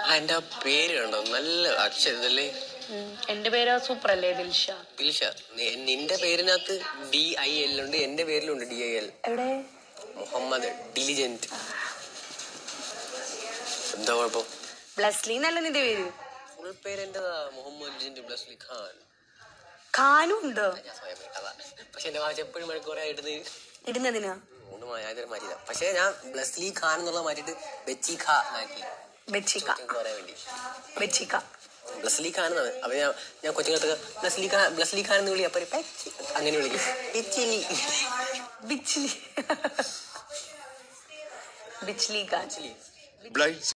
ആ എന്റെ ആ പേര് കണ്ടോ നല്ല അക്ഷരല്ലേ ഉം. എന്റെ പേര് സൂപ്പർ അല്ലേ ദിൽഷ ദിൽഷ നി- നിന്റെ പേരിനകത്ത് ഡി ഐ എൽ ഉണ്ട് എന്റെ പേരിലുണ്ട് ഡി ഐ എൽ എവിടെ മുഹമ്മദ് ഡിലിജന്റ് എന്താ കുഴപ്പം ബ്ലസ്ലി എന്നല്ല നിന്റെ പേര് ഫുൾ പേര് എന്റേതാ മുഹമ്മദ് ഡിലിജന്റ് ബ്ലസ്ലി ഖാൻ ഖാനും ഉണ്ട് ഞാൻ സ്വയം ഇട്ടതാ പക്ഷെ എന്റെ വാച്ച് എപ്പോഴും മണിക്കൂറെ ഇടുന്നത് ഇടുന്നതിനാ മൂന്ന് മായാതൊരു മാറ്റില്ല പക്ഷെ ഞാൻ ബ്ലസ്ലി ഖാൻ എന്നുള്ള മാറ്റിട്ട് ബെച്ചി ഖാ എന്നാക്കി ബെച്ചിക്ക എനിക്ക് പറയാൻ വേണ്ടി ബെച്ചിക്ക ബ്ലസ്ലി ഖാൻ എന്നാണ് അപ്പൊ ഞാൻ ഞാൻ കൊച്ചുങ്ങളത്തൊക്കെ ബ്ലസ്ലി ഖാൻ ബ്ലസ്ലി ഖാൻ എന്ന് വിളി അപ്പൊ ഒരു പെച്ചി അങ്ങനെ വിളിക്കും ബെച്ചിലി ബിച്ച്ലി ബിച്ച്ലി ഖാൻ ബെച്ചിലി Blind